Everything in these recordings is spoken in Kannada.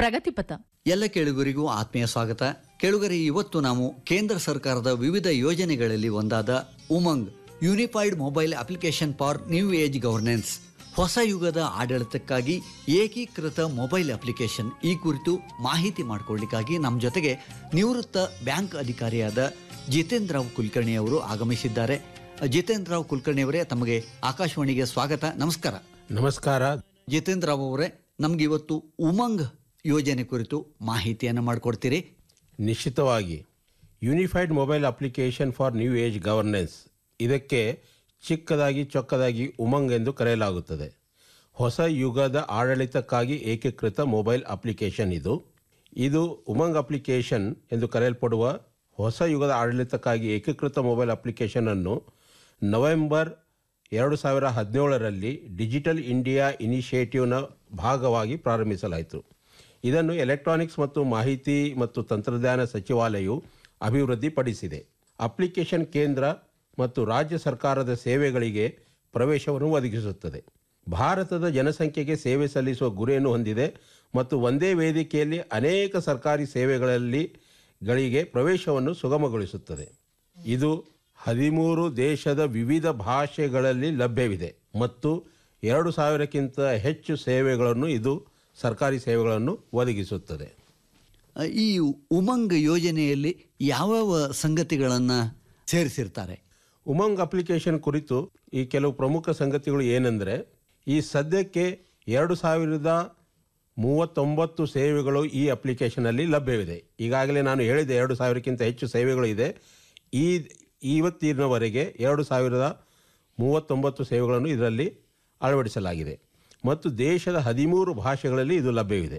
ಪ್ರಗತಿಪಥ ಎಲ್ಲ ಕೇಳುಗರಿಗೂ ಆತ್ಮೀಯ ಸ್ವಾಗತ ಕೇಳುಗರಿ ಇವತ್ತು ನಾವು ಕೇಂದ್ರ ಸರ್ಕಾರದ ವಿವಿಧ ಯೋಜನೆಗಳಲ್ಲಿ ಒಂದಾದ Umang unified mobile application for new age governance ಹೊಸ ಯುಗದ ಆಡಳಿತಕ್ಕಾಗಿ ಏಕೀಕೃತ ಮೊಬೈಲ್ ಅಪ್ಲಿಕೇಶನ್ ಈ ಕುರಿತು ಮಾಹಿತಿ ಮಾಡಿಕೊಳ್ಳಿಕ್ಕಾಗಿ ನಮ್ಮ ಜೊತೆಗೆ ನಿವೃತ್ತ ಬ್ಯಾಂಕ್ ಅಧಿಕಾರಿಯಾದ ಜಿತೇಂದ್ರ ರಾವ್ ಕುಲಕರ್ಣಿ ಅವರು ಆಗಮಿಸಿದ್ದಾರೆ ಜಿತೇಂದ್ರ ರಾವ್ ಕುಲಕರ್ಣಿ ಅವರೇ ತಮಗೆ ಆಕಾಶವಾಣಿಗೆ ಸ್ವಾಗತ ನಮಸ್ಕಾರ ನಮಸ್ಕಾರ ಜಿತೇಂದ್ರ ರಾವ್ ಅವರೇ ನಮ್ಗೆ ಇವತ್ತು ಉಮಂಗ್ ಯೋಜನೆ ಕುರಿತು ಮಾಹಿತಿಯನ್ನು ಮಾಡಿಕೊಡ್ತೀರಿ ನಿಶ್ಚಿತವಾಗಿ unified mobile application for new age governance ಇದಕ್ಕೆ ಚಿಕ್ಕದಾಗಿ ಚೊಕ್ಕದಾಗಿ ಉಮಂಗ್ ಎಂದು ಕರೆಯಲಾಗುತ್ತದೆ ಹೊಸ ಯುಗದ ಆಡಳಿತಕ್ಕಾಗಿ ಏಕೀಕೃತ ಮೊಬೈಲ್ ಅಪ್ಲಿಕೇಶನ್ ಇದು ಇದು ಉಮಂಗ್ ಅಪ್ಲಿಕೇಶನ್ ಎಂದು ಕರೆಯಲ್ಪಡುವ ಹೊಸ ಯುಗದ ಆಡಳಿತಕ್ಕಾಗಿ ಏಕೀಕೃತ ಮೊಬೈಲ್ ಅಪ್ಲಿಕೇಶನ್ ಅನ್ನು ನವೆಂಬರ್ ಎರಡು ಸಾವಿರ ಹದಿನೇಳರಲ್ಲಿ ಡಿಜಿಟಲ್ ಇಂಡಿಯಾ ಇನಿಷಿಯೇಟಿವ್ನ ಭಾಗವಾಗಿ ಪ್ರಾರಂಭಿಸಲಾಯಿತು ಇದನ್ನು ಎಲೆಕ್ಟ್ರಾನಿಕ್ಸ್ ಮತ್ತು ಮಾಹಿತಿ ಮತ್ತು ತಂತ್ರಜ್ಞಾನ ಸಚಿವಾಲಯವು ಅಭಿವೃದ್ಧಿಪಡಿಸಿದೆ ಅಪ್ಲಿಕೇಶನ್ ಕೇಂದ್ರ ಮತ್ತು ರಾಜ್ಯ ಸರ್ಕಾರದ ಸೇವೆಗಳಿಗೆ ಪ್ರವೇಶವನ್ನು ಒದಗಿಸುತ್ತದೆ ಭಾರತದ ಜನಸಂಖ್ಯೆಗೆ ಸೇವೆ ಸಲ್ಲಿಸುವ ಗುರಿಯನ್ನು ಹೊಂದಿದೆ ಮತ್ತು ಒಂದೇ ವೇದಿಕೆಯಲ್ಲಿ ಅನೇಕ ಸರ್ಕಾರಿ ಸೇವೆಗಳಲ್ಲಿ ಗಳಿಗೆ ಪ್ರವೇಶವನ್ನು ಸುಗಮಗೊಳಿಸುತ್ತದೆ ಇದು ಹದಿಮೂರು ದೇಶದ ವಿವಿಧ ಭಾಷೆಗಳಲ್ಲಿ ಲಭ್ಯವಿದೆ ಮತ್ತು ಎರಡು ಸಾವಿರಕ್ಕಿಂತ ಹೆಚ್ಚು ಸೇವೆಗಳನ್ನು ಇದು ಸರ್ಕಾರಿ ಸೇವೆಗಳನ್ನು ಒದಗಿಸುತ್ತದೆ ಈ ಉಮಂಗ್ ಯೋಜನೆಯಲ್ಲಿ ಯಾವ್ಯಾವ ಸಂಗತಿಗಳನ್ನು ಸೇರಿಸಿರ್ತಾರೆ ಉಮಂಗ್ ಅಪ್ಲಿಕೇಶನ್ ಕುರಿತು ಈ ಕೆಲವು ಪ್ರಮುಖ ಸಂಗತಿಗಳು ಏನೆಂದರೆ ಈ ಸದ್ಯಕ್ಕೆ ಎರಡು ಸಾವಿರದ ಮೂವತ್ತೊಂಬತ್ತು ಸೇವೆಗಳು ಈ ಅಪ್ಲಿಕೇಶನಲ್ಲಿ ಲಭ್ಯವಿದೆ ಈಗಾಗಲೇ ನಾನು ಹೇಳಿದೆ ಎರಡು ಸಾವಿರಕ್ಕಿಂತ ಹೆಚ್ಚು ಸೇವೆಗಳು ಇದೆ ಈ ಇವತ್ತಿನವರೆಗೆ ಎರಡು ಸಾವಿರದ ಮೂವತ್ತೊಂಬತ್ತು ಸೇವೆಗಳನ್ನು ಇದರಲ್ಲಿ ಅಳವಡಿಸಲಾಗಿದೆ ಮತ್ತು ದೇಶದ ಹದಿಮೂರು ಭಾಷೆಗಳಲ್ಲಿ ಇದು ಲಭ್ಯವಿದೆ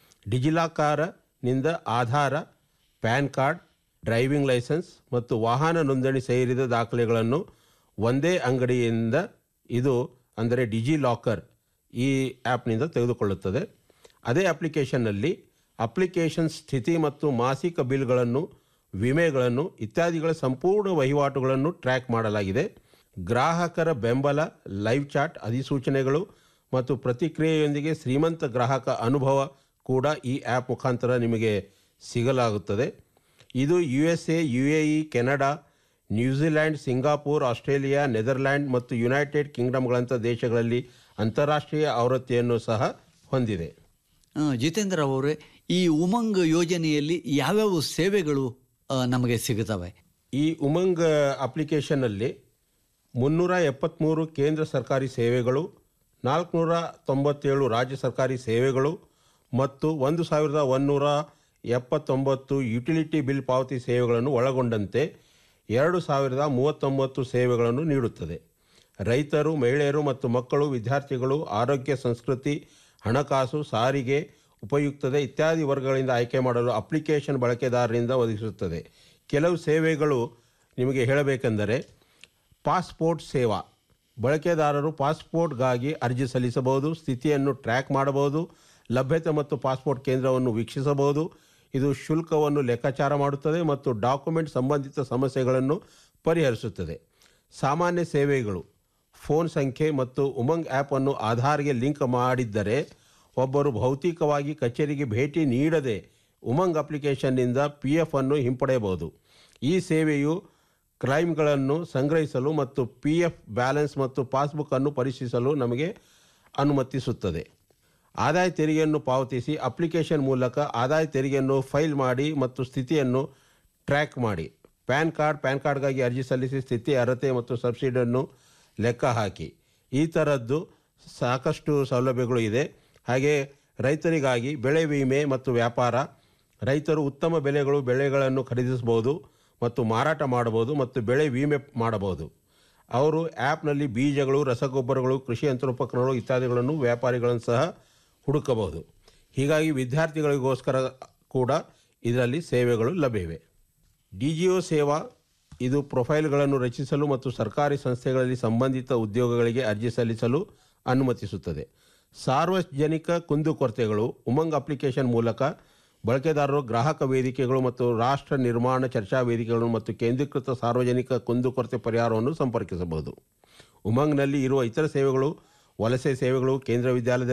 ಡಿಜಿಲಾಕಾರನಿಂದ Aadhaar PAN card driving licence ಮತ್ತು ವಾಹನ ನೋಂದಣಿ ಸೇರಿದ ದಾಖಲೆಗಳನ್ನು ಒಂದೇ ಅಂಗಡಿಯಿಂದ ಇದು ಅಂದರೆ ಡಿಜಿ ಲಾಕರ್ ಈ ಆ್ಯಪ್ನಿಂದ ತೆಗೆದುಕೊಳ್ಳುತ್ತದೆ ಅದೇ ಅಪ್ಲಿಕೇಶನ್ನಲ್ಲಿ ಅಪ್ಲಿಕೇಶನ್ ಸ್ಥಿತಿ ಮತ್ತು ಮಾಸಿಕ ಬಿಲ್ಗಳನ್ನು ವಿಮೆಗಳನ್ನು ಇತ್ಯಾದಿಗಳ ಸಂಪೂರ್ಣ ವಹಿವಾಟುಗಳನ್ನು ಟ್ರ್ಯಾಕ್ ಮಾಡಲಾಗಿದೆ ಗ್ರಾಹಕರ ಬೆಂಬಲ ಲೈವ್ ಚಾಟ್ ಅಧಿಸೂಚನೆಗಳು ಮತ್ತು ಪ್ರತಿಕ್ರಿಯೆಯೊಂದಿಗೆ ಶ್ರೀಮಂತ ಗ್ರಾಹಕ ಅನುಭವ ಕೂಡ ಈ ಆ್ಯಪ್ ಮುಖಾಂತರ ನಿಮಗೆ ಸಿಗಲಾಗುತ್ತದೆ ಇದು U S A U A E Canada New Zealand Singapore Australia Netherland ಮತ್ತು ಯುನೈಟೆಡ್ ಕಿಂಗ್ಡಮ್ಗಳಂಥ ದೇಶಗಳಲ್ಲಿ ಅಂತಾರಾಷ್ಟ್ರೀಯ ಆವೃತ್ತಿಯನ್ನು ಸಹ ಹೊಂದಿದೆ ಆ, ಜಿತೇಂದ್ರ ಅವರೇ ಈ ಉಮಂಗ್ ಯೋಜನೆಯಲ್ಲಿ ಯಾವ್ಯಾವ ಸೇವೆಗಳು ಆ, ನಮಗೆ ಸಿಗುತ್ತವೆ ಈ ಉಮಂಗ್ ಅಪ್ಲಿಕೇಶನ್ನಲ್ಲಿ ಮುನ್ನೂರ ಎಪ್ಪತ್ತ್ಮೂರು ಕೇಂದ್ರ ಸರ್ಕಾರಿ ಸೇವೆಗಳು ನಾಲ್ಕುನೂರ ತೊಂಬತ್ತೇಳು ರಾಜ್ಯ ಸರ್ಕಾರಿ ಸೇವೆಗಳು ಮತ್ತು ಒಂದು ಸಾವಿರದ ಒಂದೂರ ಎಪ್ಪತ್ತೊಂಬತ್ತು ಯುಟಿಲಿಟಿ ಬಿಲ್ ಪಾವತಿ ಸೇವೆಗಳನ್ನು ಒಳಗೊಂಡಂತೆ ಎರಡು ಸಾವಿರದ ಮೂವತ್ತೊಂಬತ್ತು ಸೇವೆಗಳನ್ನು ನೀಡುತ್ತದೆ ರೈತರು ಮಹಿಳೆಯರು ಮತ್ತು ಮಕ್ಕಳು ವಿದ್ಯಾರ್ಥಿಗಳು ಆರೋಗ್ಯ ಸಂಸ್ಕೃತಿ ಹಣಕಾಸು ಸಾರಿಗೆ ಉಪಯುಕ್ತತೆ ಇತ್ಯಾದಿ ವರ್ಗಗಳಿಂದ ಆಯ್ಕೆ ಮಾಡಲು ಅಪ್ಲಿಕೇಶನ್ ಬಳಕೆದಾರರಿಂದ ಒದಗಿಸುತ್ತದೆ ಕೆಲವು ಸೇವೆಗಳು ನಿಮಗೆ ಹೇಳಬೇಕೆಂದರೆ ಪಾಸ್ಪೋರ್ಟ್ ಸೇವಾ ಬಳಕೆದಾರರು ಪಾಸ್ಪೋರ್ಟ್ಗಾಗಿ ಅರ್ಜಿ ಸಲ್ಲಿಸಬಹುದು ಸ್ಥಿತಿಯನ್ನು ಟ್ರ್ಯಾಕ್ ಮಾಡಬಹುದು ಲಭ್ಯತೆ ಮತ್ತು ಪಾಸ್ಪೋರ್ಟ್ ಕೇಂದ್ರವನ್ನು ವೀಕ್ಷಿಸಬಹುದು ಇದು ಶುಲ್ಕವನ್ನು ಲೆಕ್ಕಾಚಾರ ಮಾಡುತ್ತದೆ ಮತ್ತು ಡಾಕ್ಯುಮೆಂಟ್ ಸಂಬಂಧಿತ ಸಮಸ್ಯೆಗಳನ್ನು ಪರಿಹರಿಸುತ್ತದೆ ಸಾಮಾನ್ಯ ಸೇವೆಗಳು ಫೋನ್ ಸಂಖ್ಯೆ ಮತ್ತು ಉಮಂಗ್ ಆ್ಯಪನ್ನು ಆಧಾರ್ಗೆ ಲಿಂಕ್ ಮಾಡಿದ್ದರೆ ಒಬ್ಬರು ಭೌತಿಕವಾಗಿ ಕಚೇರಿಗೆ ಭೇಟಿ ನೀಡದೆ ಉಮಂಗ್ ಅಪ್ಲಿಕೇಶನ್ನಿಂದ ಪಿ ಎಫ್ ಅನ್ನು ಹಿಂಪಡೆಯಬಹುದು ಈ ಸೇವೆಯು ಕ್ಲೈಮ್ಗಳನ್ನು ಸಂಗ್ರಹಿಸಲು ಮತ್ತು ಪಿ ಎಫ್ ಬ್ಯಾಲೆನ್ಸ್ ಮತ್ತು ಪಾಸ್ಬುಕ್ ಅನ್ನು ಪರಿಶೀಲಿಸಲು ನಮಗೆ ಅನುಮತಿಸುತ್ತದೆ ಆದಾಯ ತೆರಿಗೆಯನ್ನು ಪಾವತಿಸಿ ಅಪ್ಲಿಕೇಶನ್ ಮೂಲಕ ಆದಾಯ ತೆರಿಗೆಯನ್ನು ಫೈಲ್ ಮಾಡಿ ಮತ್ತು ಸ್ಥಿತಿಯನ್ನು ಟ್ರ್ಯಾಕ್ ಮಾಡಿ ಪ್ಯಾನ್ ಕಾರ್ಡ್ ಪ್ಯಾನ್ ಕಾರ್ಡ್ಗಾಗಿ ಅರ್ಜಿ ಸಲ್ಲಿಸಿ ಸ್ಥಿತಿ ಅರ್ಹತೆ ಮತ್ತು ಸಬ್ಸಿಡಿಯನ್ನು ಲೆಕ್ಕ ಹಾಕಿ ಈ ಥರದ್ದು ಸಾಕಷ್ಟು ಸೌಲಭ್ಯಗಳು ಇದೆ ಹಾಗೆ ರೈತರಿಗಾಗಿ ಬೆಳೆ ವಿಮೆ ಮತ್ತು ವ್ಯಾಪಾರ ರೈತರು ಉತ್ತಮ ಬೆಲೆಗಳು ಬೆಳೆಗಳನ್ನು ಖರೀದಿಸಬಹುದು ಮತ್ತು ಮಾರಾಟ ಮಾಡಬಹುದು ಮತ್ತು ಬೆಳೆ ವಿಮೆ ಮಾಡಬಹುದು ಅವರು ಆ್ಯಪ್ನಲ್ಲಿ ಬೀಜಗಳು ರಸಗೊಬ್ಬರಗಳು ಕೃಷಿ ಯಂತ್ರೋಪಕರಣಗಳು ಇತ್ಯಾದಿಗಳನ್ನು ವ್ಯಾಪಾರಿಗಳನ್ನು ಸಹ ಹುಡುಕಬಹುದು ಹೀಗಾಗಿ ವಿದ್ಯಾರ್ಥಿಗಳಿಗೋಸ್ಕರ ಕೂಡ ಇದರಲ್ಲಿ ಸೇವೆಗಳು ಲಭ್ಯವಿವೆ ಡಿ ಜಿ ಒ ಸೇವಾ ಇದು ಪ್ರೊಫೈಲ್ಗಳನ್ನು ರಚಿಸಲು ಮತ್ತು ಸರ್ಕಾರಿ ಸಂಸ್ಥೆಗಳಲ್ಲಿ ಸಂಬಂಧಿತ ಉದ್ಯೋಗಗಳಿಗೆ ಅರ್ಜಿ ಸಲ್ಲಿಸಲು ಅನುಮತಿಸುತ್ತದೆ ಸಾರ್ವಜನಿಕ ಕುಂದುಕೊರತೆಗಳು ಉಮಂಗ್ ಅಪ್ಲಿಕೇಶನ್ ಮೂಲಕ ಬಳಕೆದಾರರು ಗ್ರಾಹಕ ವೇದಿಕೆಗಳು ಮತ್ತು ರಾಷ್ಟ್ರ ನಿರ್ಮಾಣ ಚರ್ಚಾ ವೇದಿಕೆಗಳು ಮತ್ತು ಕೇಂದ್ರೀಕೃತ ಸಾರ್ವಜನಿಕ ಕುಂದುಕೊರತೆ ಪರಿಹಾರವನ್ನು ಸಂಪರ್ಕಿಸಬಹುದು ಉಮಂಗ್ನಲ್ಲಿ ಇರುವ ಇತರ ಸೇವೆಗಳು ವಲಸೆ ಸೇವೆಗಳು ಕೇಂದ್ರ ವಿದ್ಯಾಲಯದಲ್ಲಿ